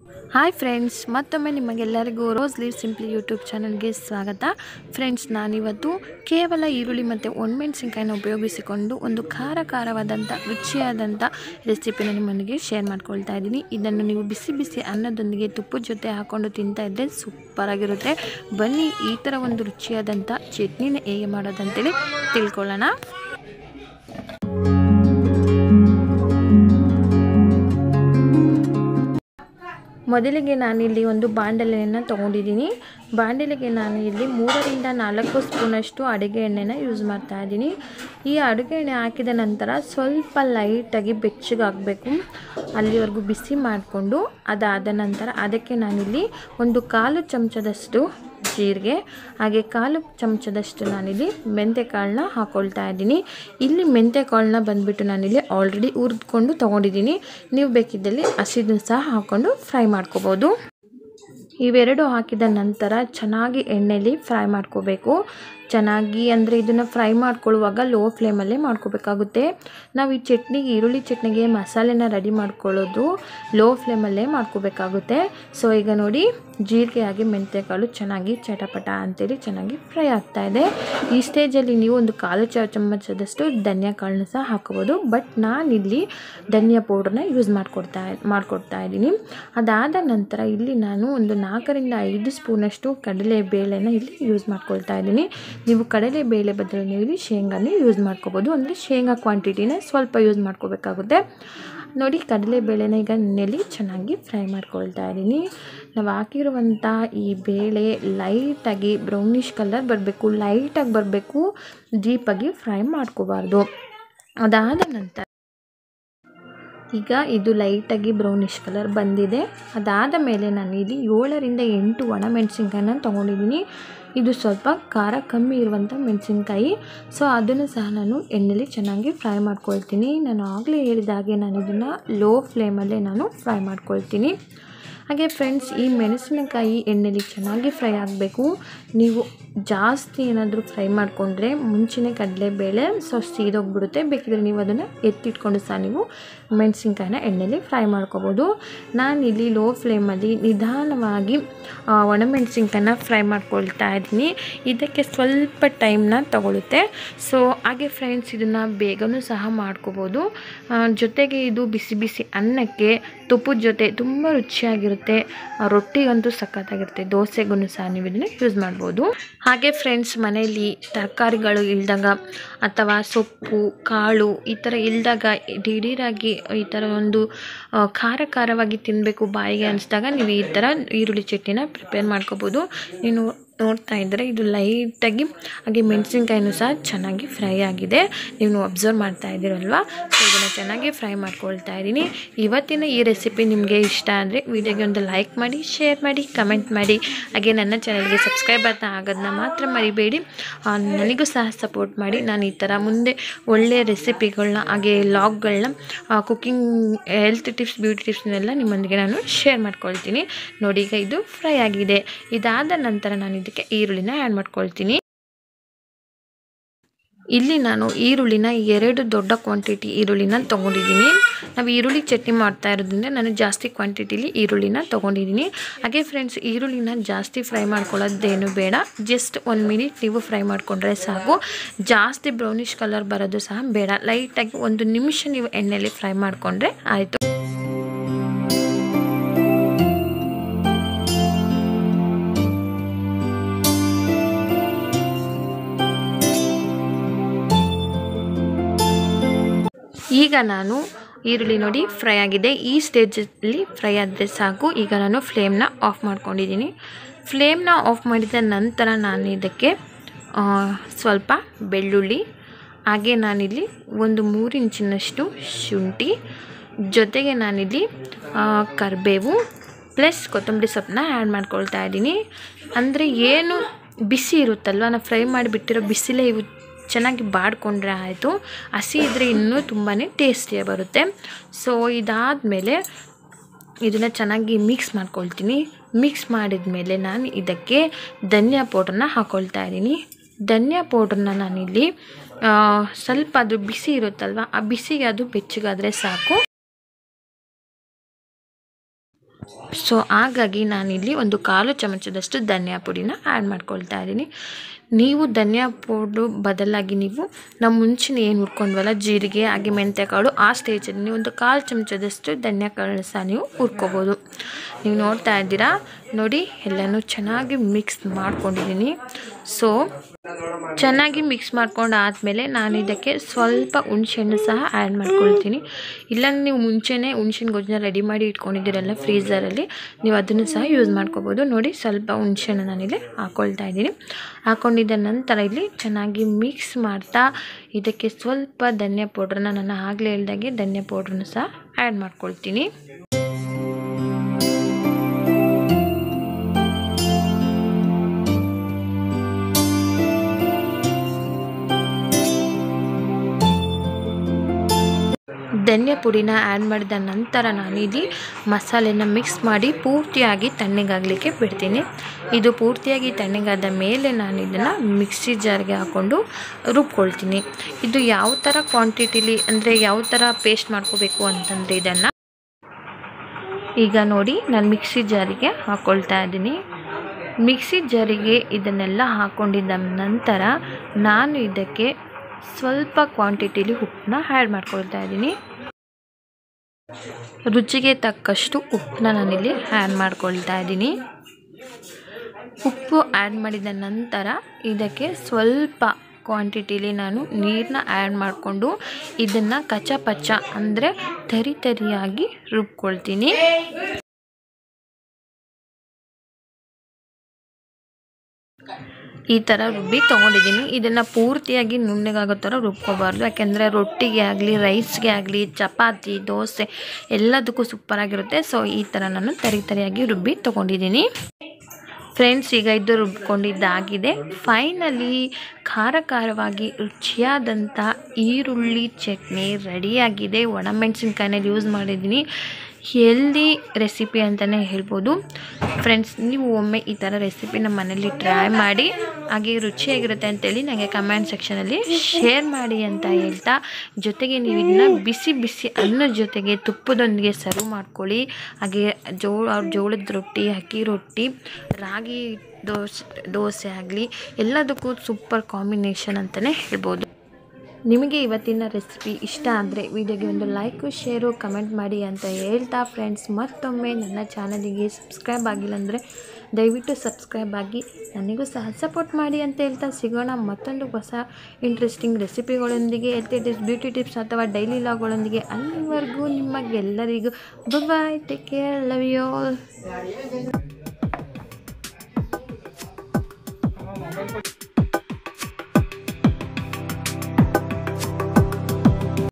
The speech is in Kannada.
ಹಾಯ್ ಫ್ರೆಂಡ್ಸ್ ಮತ್ತೊಮ್ಮೆ ನಿಮಗೆಲ್ಲರಿಗೂ ರೋಸ್ ಲೀವ್ ಸಿಂಪ್ಲಿ ಯೂಟ್ಯೂಬ್ ಚಾನಲ್ಗೆ ಸ್ವಾಗತ ಫ್ರೆಂಡ್ಸ್ ನಾನಿವತ್ತು ಕೇವಲ ಈರುಳ್ಳಿ ಮತ್ತು ಒಣಮೆಣಸಿನ್ಕಾಯಿನ ಉಪಯೋಗಿಸಿಕೊಂಡು ಒಂದು ಖಾರ ಖಾರವಾದಂಥ ರುಚಿಯಾದಂಥ ರೆಸಿಪಿನ ನಿಮ್ಮೊಂದಿಗೆ ಶೇರ್ ಮಾಡ್ಕೊಳ್ತಾ ಇದ್ದೀನಿ ಇದನ್ನು ನೀವು ಬಿಸಿ ಬಿಸಿ ಅನ್ನದೊಂದಿಗೆ ತುಪ್ಪದ ಜೊತೆ ಹಾಕ್ಕೊಂಡು ತಿಂತಾ ಇದ್ದರೆ ಸೂಪರಾಗಿರುತ್ತೆ ಬನ್ನಿ ಈ ಥರ ಒಂದು ರುಚಿಯಾದಂಥ ಚಟ್ನಿನ ಹೇಗೆ ಮಾಡೋದಂತೇಳಿ ತಿಳ್ಕೊಳ್ಳೋಣ ಮೊದಲಿಗೆ ನಾನಿಲ್ಲಿ ಒಂದು ಬಾಂಡಲೆಯನ್ನು ತೊಗೊಂಡಿದ್ದೀನಿ ಬಾಂಡಲೆಗೆ ನಾನು ಇಲ್ಲಿ ಮೂರರಿಂದ ನಾಲ್ಕು ಸ್ಪೂನಷ್ಟು ಅಡುಗೆ ಎಣ್ಣೆನ ಯೂಸ್ ಮಾಡ್ತಾ ಇದ್ದೀನಿ ಈ ಅಡುಗೆ ಎಣ್ಣೆ ಹಾಕಿದ ನಂತರ ಸ್ವಲ್ಪ ಲೈಟಾಗಿ ಬೆಚ್ಚಗಾಗಬೇಕು ಅಲ್ಲಿವರೆಗೂ ಬಿಸಿ ಮಾಡಿಕೊಂಡು ಅದಾದ ನಂತರ ಅದಕ್ಕೆ ನಾನಿಲ್ಲಿ ಒಂದು ಕಾಲು ಚಮಚದಷ್ಟು ಜೀರಿಗೆ ಹಾಗೆ ಕಾಲು ಚಮಚದಷ್ಟು ನಾನಿಲ್ಲಿ ಮೆಂತೆಕಾಳನ್ನ ಹಾಕ್ಕೊಳ್ತಾ ಇದ್ದೀನಿ ಇಲ್ಲಿ ಮೆಂತೆಕಾಳನ್ನ ಬಂದುಬಿಟ್ಟು ನಾನಿಲ್ಲಿ ಆಲ್ರೆಡಿ ಹುರಿದ್ಕೊಂಡು ತೊಗೊಂಡಿದ್ದೀನಿ ನೀವು ಬೇಕಿದ್ದಲ್ಲಿ ಹಸಿದನ್ನು ಸಹ ಹಾಕ್ಕೊಂಡು ಫ್ರೈ ಮಾಡ್ಕೋಬೋದು ಇವೆರಡು ಹಾಕಿದ ನಂತರ ಚೆನ್ನಾಗಿ ಎಣ್ಣೆಯಲ್ಲಿ ಫ್ರೈ ಮಾಡ್ಕೋಬೇಕು ಚೆನ್ನಾಗಿ ಅಂದರೆ ಇದನ್ನು ಫ್ರೈ ಮಾಡ್ಕೊಳ್ಳುವಾಗ ಲೋ ಫ್ಲೇಮಲ್ಲೇ ಮಾಡ್ಕೋಬೇಕಾಗುತ್ತೆ ನಾವು ಈ ಚಟ್ನಿಗೆ ಈರುಳ್ಳಿ ಚಟ್ನಿಗೆ ಮಸಾಲೆನ ರೆಡಿ ಮಾಡ್ಕೊಳ್ಳೋದು ಲೋ ಫ್ಲೇಮಲ್ಲೇ ಮಾಡ್ಕೋಬೇಕಾಗುತ್ತೆ ಸೊ ಈಗ ನೋಡಿ ಜೀರಿಗೆ ಹಾಗೆ ಮೆಂತ್ಯಕಾಳು ಚೆನ್ನಾಗಿ ಚಟಪಟ ಅಂತೇಳಿ ಚೆನ್ನಾಗಿ ಫ್ರೈ ಆಗ್ತಾ ಇದೆ ಈ ಸ್ಟೇಜಲ್ಲಿ ನೀವು ಒಂದು ಕಾಲು ಚ ಚಮಚದಷ್ಟು ಧನಿಯಾ ಕಾಳನ್ನ ಸಹ ಹಾಕೋಬೋದು ಬಟ್ ನಾನಿಲ್ಲಿ ಧನಿಯಾ ಪೌಡ್ರನ್ನ ಯೂಸ್ ಮಾಡ್ಕೊಡ್ತಾ ಮಾಡ್ಕೊಡ್ತಾ ಇದ್ದೀನಿ ಅದಾದ ನಂತರ ಇಲ್ಲಿ ನಾನು ಒಂದು ನಾಲ್ಕರಿಂದ ಐದು ಸ್ಪೂನಷ್ಟು ಕಡಲೆ ಬೇಳೆನ ಇಲ್ಲಿ ಯೂಸ್ ಮಾಡ್ಕೊಳ್ತಾ ಇದ್ದೀನಿ ನೀವು ಕಡಲೆ ಬೇಳೆ ಬದಲು ನೀವು ಇಲ್ಲಿ ಶೇಂಗಾನೇ ಯೂಸ್ ಮಾಡ್ಕೋಬೋದು ಅಂದರೆ ಶೇಂಗಾ ಕ್ವಾಂಟಿಟಿನ ಸ್ವಲ್ಪ ಯೂಸ್ ಮಾಡ್ಕೋಬೇಕಾಗುತ್ತೆ ನೋಡಿ ಕಡಲೆ ಬೇಳೆನ ಈಗ ನೆಲ್ಲಿ ಚೆನ್ನಾಗಿ ಫ್ರೈ ಮಾಡ್ಕೊಳ್ತಾ ಇದ್ದೀನಿ ನಾವು ಹಾಕಿರುವಂಥ ಈ ಬೇಳೆ ಲೈಟಾಗಿ ಬ್ರೌನಿಷ್ ಕಲರ್ ಬರಬೇಕು ಲೈಟಾಗಿ ಬರಬೇಕು ಡೀಪಾಗಿ ಫ್ರೈ ಮಾಡ್ಕೋಬಾರ್ದು ಅದಾದ ನಂತರ ಈಗ ಇದು ಲೈಟಾಗಿ ಬ್ರೌನಿಷ್ ಕಲರ್ ಬಂದಿದೆ ಅದಾದ ಮೇಲೆ ನಾನು ಇಲ್ಲಿ ಏಳರಿಂದ ಎಂಟು ಒಣ ಮೆಣಸಿನ್ಕಾಯಿನ ತೊಗೊಂಡಿದ್ದೀನಿ ಇದು ಸ್ವಲ್ಪ ಖಾರ ಕಮ್ಮಿ ಇರುವಂಥ ಮೆಣಸಿನ್ಕಾಯಿ ಸೊ ಅದನ್ನು ಸಹ ನಾನು ಎಣ್ಣೆಲಿ ಚೆನ್ನಾಗಿ ಫ್ರೈ ಮಾಡ್ಕೊಳ್ತೀನಿ ನಾನು ಆಗಲೇ ಹೇಳಿದ ಹಾಗೆ ನಾನು ಇದನ್ನು ಲೋ ಫ್ಲೇಮಲ್ಲೇ ನಾನು ಫ್ರೈ ಮಾಡ್ಕೊಳ್ತೀನಿ ಹಾಗೆ ಫ್ರೆಂಡ್ಸ್ ಈ ಮೆಣಸಿನಕಾಯಿ ಎಣ್ಣೆಲಿ ಚೆನ್ನಾಗಿ ಫ್ರೈ ಆಗಬೇಕು ನೀವು ಜಾಸ್ತಿ ಏನಾದರೂ ಫ್ರೈ ಮಾಡಿಕೊಂಡ್ರೆ ಮುಂಚೆನೇ ಕಡಲೆಬೇಳೆ ಸೊ ಸೀದೋಗ್ಬಿಡುತ್ತೆ ಬೇಕಿದ್ರೆ ನೀವು ಅದನ್ನು ಎತ್ತಿಟ್ಕೊಂಡು ಸಹ ನೀವು ಮೆಣಸಿನ್ಕಾಯಿನ ಎಣ್ಣೆಲಿ ಫ್ರೈ ಮಾಡ್ಕೋಬೋದು ನಾನಿಲ್ಲಿ ಲೋ ಫ್ಲೇಮಲ್ಲಿ ನಿಧಾನವಾಗಿ ಒಣಮೆಣಸಿನ್ಕಾಯಿನ ಫ್ರೈ ಮಾಡ್ಕೊಳ್ತಾ ಇದ್ದೀನಿ ಇದಕ್ಕೆ ಸ್ವಲ್ಪ ಟೈಮ್ನ ತಗೊಳುತ್ತೆ ಸೊ ಹಾಗೆ ಫ್ರೆಂಡ್ಸ್ ಇದನ್ನು ಬೇಗನೂ ಸಹ ಮಾಡ್ಕೋಬೋದು ಜೊತೆಗೆ ಇದು ಬಿಸಿ ಬಿಸಿ ಅನ್ನಕ್ಕೆ ತುಪ್ಪದ ಜೊತೆ ತುಂಬ ರುಚಿಯಾಗಿರುತ್ತೆ ರೊಟ್ಟಿಗಂತೂ ಸಖತ್ತಾಗಿರುತ್ತೆ ದೋಸೆಗೂ ಸಹ ನೀವು ಇದನ್ನು ಯೂಸ್ ಮಾಡ್ಬೋದು ಹಾಗೆ ಫ್ರೆಂಡ್ಸ್ ಮನೆಯಲ್ಲಿ ತರಕಾರಿಗಳು ಇಲ್ದಾಗ ಅಥವಾ ಸೊಪ್ಪು ಕಾಳು ಈ ಥರ ಇಲ್ದಾಗ ದಿಢೀರಾಗಿ ಈ ಥರ ಒಂದು ಖಾರ ಖಾರವಾಗಿ ತಿನ್ನಬೇಕು ಬಾಯಿಗೆ ಅನಿಸಿದಾಗ ನೀವು ಈ ಥರ ಈರುಳ್ಳಿ ಚಟ್ನಿನ ಪ್ರಿಪೇರ್ ಮಾಡ್ಕೋಬೋದು ನೀನು ನೋಡ್ತಾ ಇದ್ದರೆ ಇದು ಲೈಟಾಗಿ ಹಾಗೆ ಮೆಣಸಿನ್ಕಾಯಿನೂ ಸಹ ಚೆನ್ನಾಗಿ ಫ್ರೈ ಆಗಿದೆ ನೀವು ಅಬ್ಸರ್ವ್ ಮಾಡ್ತಾ ಇದ್ದೀರಲ್ವ ಸೊ ಇದನ್ನು ಚೆನ್ನಾಗಿ ಫ್ರೈ ಮಾಡ್ಕೊಳ್ತಾ ಇದ್ದೀನಿ ಇವತ್ತಿನ ಈ ರೆಸಿಪಿ ನಿಮಗೆ ಇಷ್ಟ ಅಂದರೆ ವಿಡಿಯೋಗೆ ಒಂದು ಲೈಕ್ ಮಾಡಿ ಶೇರ್ ಮಾಡಿ ಕಮೆಂಟ್ ಮಾಡಿ ಹಾಗೆ ನನ್ನ ಚಾನಲ್ಗೆ ಸಬ್ಸ್ಕ್ರೈಬ್ ಅಂತ ಆಗೋದನ್ನ ಮಾತ್ರ ಮರಿಬೇಡಿ ನನಗೂ ಸಹ ಸಪೋರ್ಟ್ ಮಾಡಿ ನಾನು ಈ ಥರ ಮುಂದೆ ಒಳ್ಳೆಯ ರೆಸಿಪಿಗಳನ್ನ ಹಾಗೆ ಲಾಗ್ಗಳನ್ನ ಕುಕ್ಕಿಂಗ್ ಹೆಲ್ತ್ ಟಿಪ್ಸ್ ಬ್ಯೂಟಿ ಟಿಪ್ಸ್ನೆಲ್ಲ ನಿಮ್ಮೊಂದಿಗೆ ನಾನು ಶೇರ್ ಮಾಡ್ಕೊಳ್ತೀನಿ ನೋಡಿ ಈಗ ಇದು ಫ್ರೈ ಆಗಿದೆ ಇದಾದ ನಂತರ ನಾನು ಇದಕ್ಕೆ ಈರುಳ್ಳಿನ ಆ್ಯಡ್ ಮಾಡ್ಕೊಳ್ತೀನಿ ಇಲ್ಲಿ ನಾನು ಈರುಳ್ಳಿನ ಎರಡು ದೊಡ್ಡ ಕ್ವಾಂಟಿಟಿ ಈರುಳ್ಳಿನ ತೊಗೊಂಡಿದ್ದೀನಿ ನಾವು ಈರುಳ್ಳಿ ಚಟ್ನಿ ಮಾಡ್ತಾ ಇರೋದ್ರಿಂದ ನಾನು ಜಾಸ್ತಿ ಕ್ವಾಂಟಿಟಿಲಿ ಈರುಳ್ಳಿನ ತೊಗೊಂಡಿದ್ದೀನಿ ಹಾಗೆ ಫ್ರೆಂಡ್ಸ್ ಈರುಳ್ಳಿನ ಜಾಸ್ತಿ ಫ್ರೈ ಮಾಡ್ಕೊಳ್ಳೋದೇನು ಬೇಡ ಜಸ್ಟ್ ಒಂದು ಮಿನಿಟ್ ನೀವು ಫ್ರೈ ಮಾಡಿಕೊಂಡ್ರೆ ಸಾಕು ಜಾಸ್ತಿ ಬ್ರೌನಿಷ್ ಕಲರ್ ಬರೋದು ಸಹ ಬೇಡ ಲೈಟಾಗಿ ಒಂದು ನಿಮಿಷ ನೀವು ಎಣ್ಣೆಯಲ್ಲಿ ಫ್ರೈ ಮಾಡಿಕೊಂಡ್ರೆ ಆಯಿತು ಈಗ ನಾನು ಈರುಳ್ಳಿ ನೋಡಿ ಫ್ರೈ ಆಗಿದೆ ಈ ಸ್ಟೇಜಲ್ಲಿ ಫ್ರೈ ಆದರೆ ಸಾಕು ಈಗ ನಾನು ಫ್ಲೇಮ್ನ ಆಫ್ ಮಾಡ್ಕೊಂಡಿದ್ದೀನಿ ಫ್ಲೇಮ್ನ ಆಫ್ ಮಾಡಿದ ನಂತರ ನಾನು ಇದಕ್ಕೆ ಸ್ವಲ್ಪ ಬೆಳ್ಳುಳ್ಳಿ ಹಾಗೆ ನಾನಿಲ್ಲಿ ಒಂದು ಮೂರು ಇಂಚಿನಷ್ಟು ಶುಂಠಿ ಜೊತೆಗೆ ನಾನಿಲ್ಲಿ ಕರಿಬೇವು ಪ್ಲಸ್ ಕೊತ್ತಂಬರಿ ಸೊಪ್ಪನ್ನ ಆ್ಯಡ್ ಮಾಡ್ಕೊಳ್ತಾ ಇದ್ದೀನಿ ಅಂದರೆ ಏನು ಬಿಸಿ ಇರುತ್ತಲ್ವ ನಾವು ಫ್ರೈ ಮಾಡಿಬಿಟ್ಟಿರೋ ಬಿಸಿಲೇ ಇವು ಚೆನ್ನಾಗಿ ಬಾಡಿಕೊಂಡ್ರೆ ಆಯಿತು ಹಸಿ ಇದ್ದರೆ ಇನ್ನೂ ತುಂಬಾ ಟೇಸ್ಟಿಯಾಗಿ ಬರುತ್ತೆ ಸೊ ಇದಾದಮೇಲೆ ಇದನ್ನು ಚೆನ್ನಾಗಿ ಮಿಕ್ಸ್ ಮಾಡ್ಕೊಳ್ತೀನಿ ಮಿಕ್ಸ್ ಮಾಡಿದ ಮೇಲೆ ನಾನು ಇದಕ್ಕೆ ಧನಿಯಾ ಪೌಡ್ರನ್ನ ಹಾಕ್ಕೊಳ್ತಾ ಇದ್ದೀನಿ ಧನಿಯಾ ಪೌಡ್ರನ್ನ ನಾನಿಲ್ಲಿ ಸ್ವಲ್ಪ ಅದು ಬಿಸಿ ಇರುತ್ತಲ್ವ ಆ ಬಿಸಿಗೆ ಅದು ಬೆಚ್ಚಗಾದರೆ ಸಾಕು ಸೊ ಹಾಗಾಗಿ ನಾನಿಲ್ಲಿ ಒಂದು ಕಾಲು ಚಮಚದಷ್ಟು ಧನಿಯಾ ಪುಡಿನ ಆ್ಯಡ್ ಮಾಡ್ಕೊಳ್ತಾ ಇದ್ದೀನಿ ನೀವು ಧನಿಯಾ ಪೌಡ್ರು ಬದಲಾಗಿ ನೀವು ನಾವು ಮುಂಚಿನ ಏನು ಹುರ್ಕೊಂಡ್ವಲ್ಲ ಜೀರಿಗೆ ಹಾಗೆ ಮೆಂತ್ಯಕಾಳು ಆ ಸ್ಟೇಜಲ್ಲಿ ನೀವು ಒಂದು ಕಾಲು ಚಮಚದಷ್ಟು ಧನಿಯಾ ಕಾಳು ಸಹ ನೀವು ಹುರ್ಕೋಬೋದು ನೀವು ನೋಡ್ತಾ ಇದ್ದೀರಾ ನೋಡಿ ಎಲ್ಲನೂ ಚೆನ್ನಾಗಿ ಮಿಕ್ಸ್ ಮಾಡ್ಕೊಂಡಿದ್ದೀನಿ ಸೊ ಚೆನ್ನಾಗಿ ಮಿಕ್ಸ್ ಮಾಡ್ಕೊಂಡು ಆದಮೇಲೆ ನಾನು ಇದಕ್ಕೆ ಸ್ವಲ್ಪ ಹುಣ್ಸೆಹಣ್ಣು ಸಹ ಆ್ಯಡ್ ಮಾಡ್ಕೊಳ್ತೀನಿ ಇಲ್ಲ ನೀವು ಮುಂಚೆನೇ ಹುಣ್ಸಿನ ಗೊಜ್ಜನ್ನ ರೆಡಿ ಮಾಡಿ ಇಟ್ಕೊಂಡಿದ್ದೀರಲ್ಲ ಫ್ರೀಝರಲ್ಲಿ ನೀವು ಅದನ್ನು ಸಹ ಯೂಸ್ ಮಾಡ್ಕೋಬೋದು ನೋಡಿ ಸ್ವಲ್ಪ ಹುಣ್ಸೆಹಣ್ಣು ನಾನಿಲ್ಲಿ ಹಾಕ್ಕೊಳ್ತಾ ಇದ್ದೀನಿ ಹಾಕ್ಕೊಂಡಿದ್ದ ನಂತರ ಇಲ್ಲಿ ಚೆನ್ನಾಗಿ ಮಿಕ್ಸ್ ಮಾಡ್ತಾ ಇದಕ್ಕೆ ಸ್ವಲ್ಪ ಧನಿಯಾ ಪೌಡ್ರನ್ನ ನಾನು ಆಗಲೇ ಹೇಳ್ದಾಗೆ ಧನಿಯಾ ಪೌಡ್ರನ್ನ ಸಹ ಆ್ಯಡ್ ಮಾಡ್ಕೊಳ್ತೀನಿ ಧನಿಯಾ ಪುಡಿನ ಆ್ಯಡ್ ಮಾಡಿದ ನಂತರ ನಾನಿಲ್ಲಿ ಮಸಾಲೆನ ಮಿಕ್ಸ್ ಮಾಡಿ ಪೂರ್ತಿಯಾಗಿ ತಣ್ಣಗಾಗಲಿಕ್ಕೆ ಬಿಡ್ತೀನಿ ಇದು ಪೂರ್ತಿಯಾಗಿ ತಣ್ಣಗಾದ ಮೇಲೆ ನಾನು ಇದನ್ನು ಮಿಕ್ಸಿ ಜಾರ್ಗೆ ಹಾಕ್ಕೊಂಡು ರುಬ್ಕೊಳ್ತೀನಿ ಇದು ಯಾವ ಥರ ಕ್ವಾಂಟಿಟಿಲಿ ಅಂದರೆ ಯಾವ ಥರ ಪೇಸ್ಟ್ ಮಾಡ್ಕೋಬೇಕು ಅಂತಂದರೆ ಇದನ್ನು ಈಗ ನೋಡಿ ನಾನು ಮಿಕ್ಸಿ ಜಾರಿಗೆ ಹಾಕ್ಕೊಳ್ತಾ ಇದ್ದೀನಿ ಮಿಕ್ಸಿ ಜಾರಿಗೆ ಇದನ್ನೆಲ್ಲ ಹಾಕ್ಕೊಂಡಿದ್ದ ನಂತರ ನಾನು ಇದಕ್ಕೆ ಸ್ವಲ್ಪ ಕ್ವಾಂಟಿಟಿಲಿ ಉಪ್ಪನ್ನ ಆ್ಯಡ್ ಮಾಡ್ಕೊಳ್ತಾ ಇದ್ದೀನಿ ರುಚಿಗೆ ತಕ್ಕಷ್ಟು ಉಪ್ಪನ್ನ ನಾನಿಲ್ಲಿ ಆ್ಯಡ್ ಮಾಡ್ಕೊಳ್ತಾ ಇದ್ದೀನಿ ಉಪ್ಪು ಆ್ಯಡ್ ಮಾಡಿದ ನಂತರ ಇದಕ್ಕೆ ಸ್ವಲ್ಪ ಕ್ವಾಂಟಿಟಿಲಿ ನಾನು ನೀರನ್ನ ಆ್ಯಡ್ ಮಾಡಿಕೊಂಡು ಇದನ್ನು ಕಚ್ಚ ಪಚ್ಚ ಅಂದರೆ ತರಿ ತರಿಯಾಗಿ ರುಬ್ಕೊಳ್ತೀನಿ ಈ ಥರ ರುಬ್ಬಿ ತೊಗೊಂಡಿದ್ದೀನಿ ಇದನ್ನು ಪೂರ್ತಿಯಾಗಿ ನುಣ್ಣಗಾಗೋ ಥರ ರುಬ್ಕೋಬಾರ್ದು ಯಾಕೆಂದರೆ ರೊಟ್ಟಿಗೆ ಆಗಲಿ ರೈಸ್ಗೆ ಆಗಲಿ ಚಪಾತಿ ದೋಸೆ ಎಲ್ಲದಕ್ಕೂ ಸೂಪರಾಗಿರುತ್ತೆ ಸೊ ಈ ಥರ ನಾನು ತರಿ ತರಿಯಾಗಿ ರುಬ್ಬಿ ತೊಗೊಂಡಿದ್ದೀನಿ ಫ್ರೆಂಡ್ಸ್ ಈಗ ಇದು ರುಬ್ಕೊಂಡಿದ್ದಾಗಿದೆ ಫೈನಲಿ ಖಾರ ಖಾರವಾಗಿ ರುಚಿಯಾದಂಥ ಈರುಳ್ಳಿ ಚಟ್ನಿ ರೆಡಿಯಾಗಿದೆ ಒಣಮೆಣಸಿನ್ಕಾಯಿನಲ್ಲಿ ಯೂಸ್ ಮಾಡಿದ್ದೀನಿ ಹೆಲ್ದಿ ರೆಸಿಪಿ ಅಂತಲೇ ಹೇಳ್ಬೋದು ಫ್ರೆಂಡ್ಸ್ ನೀವು ಒಮ್ಮೆ ಈ ಥರ ರೆಸಿಪಿನ ಮನೇಲಿ ಟ್ರೈ ಮಾಡಿ ಹಾಗೆ ರುಚಿಯಾಗಿರುತ್ತೆ ಅಂತೇಳಿ ನನಗೆ ಕಮೆಂಟ್ ಸೆಕ್ಷನಲ್ಲಿ ಶೇರ್ ಮಾಡಿ ಅಂತ ಹೇಳ್ತಾ ಜೊತೆಗೆ ನೀವು ಇದನ್ನ ಬಿಸಿ ಬಿಸಿ ಅನ್ನದ ಜೊತೆಗೆ ತುಪ್ಪದೊಂದಿಗೆ ಸರ್ವ್ ಮಾಡ್ಕೊಳ್ಳಿ ಹಾಗೆ ಜೋಳ ಜೋಳದ ರೊಟ್ಟಿ ಅಕ್ಕಿ ರೊಟ್ಟಿ ರಾಗಿ ದೋಸೆ ದೋಸೆ ಆಗಲಿ ಎಲ್ಲದಕ್ಕೂ ಸೂಪರ್ ಕಾಂಬಿನೇಷನ್ ಅಂತಲೇ ಹೇಳ್ಬೋದು ನಿಮಗೆ ಇವತ್ತಿನ ರೆಸಿಪಿ ಇಷ್ಟ ಆದರೆ ವಿಡಿಯೋಗೆ ಒಂದು ಲೈಕು ಶೇರು ಕಮೆಂಟ್ ಮಾಡಿ ಅಂತ ಹೇಳ್ತಾ ಫ್ರೆಂಡ್ಸ್ ಮತ್ತೊಮ್ಮೆ ನನ್ನ ಚಾನಲಿಗೆ ಸಬ್ಸ್ಕ್ರೈಬ್ ಆಗಿಲ್ಲ ಅಂದರೆ ದಯವಿಟ್ಟು ಸಬ್ಸ್ಕ್ರೈಬ್ ಆಗಿ ನನಗೂ ಸಹ ಸಪೋರ್ಟ್ ಮಾಡಿ ಅಂತ ಹೇಳ್ತಾ ಸಿಗೋಣ ಮತ್ತೊಂದು ಹೊಸ ಇಂಟ್ರೆಸ್ಟಿಂಗ್ ರೆಸಿಪಿಗಳೊಂದಿಗೆ ಹೆಲ್ತಿ ಟಿಪ್ಸ್ ಬ್ಯೂಟಿ ಟಿಪ್ಸ್ ಅಥವಾ ಡೈಲಿ ಲಾಗ್ಗಳೊಂದಿಗೆ ಅಲ್ಲಿವರೆಗೂ ನಿಮಗೆಲ್ಲರಿಗೂ bye take care love you all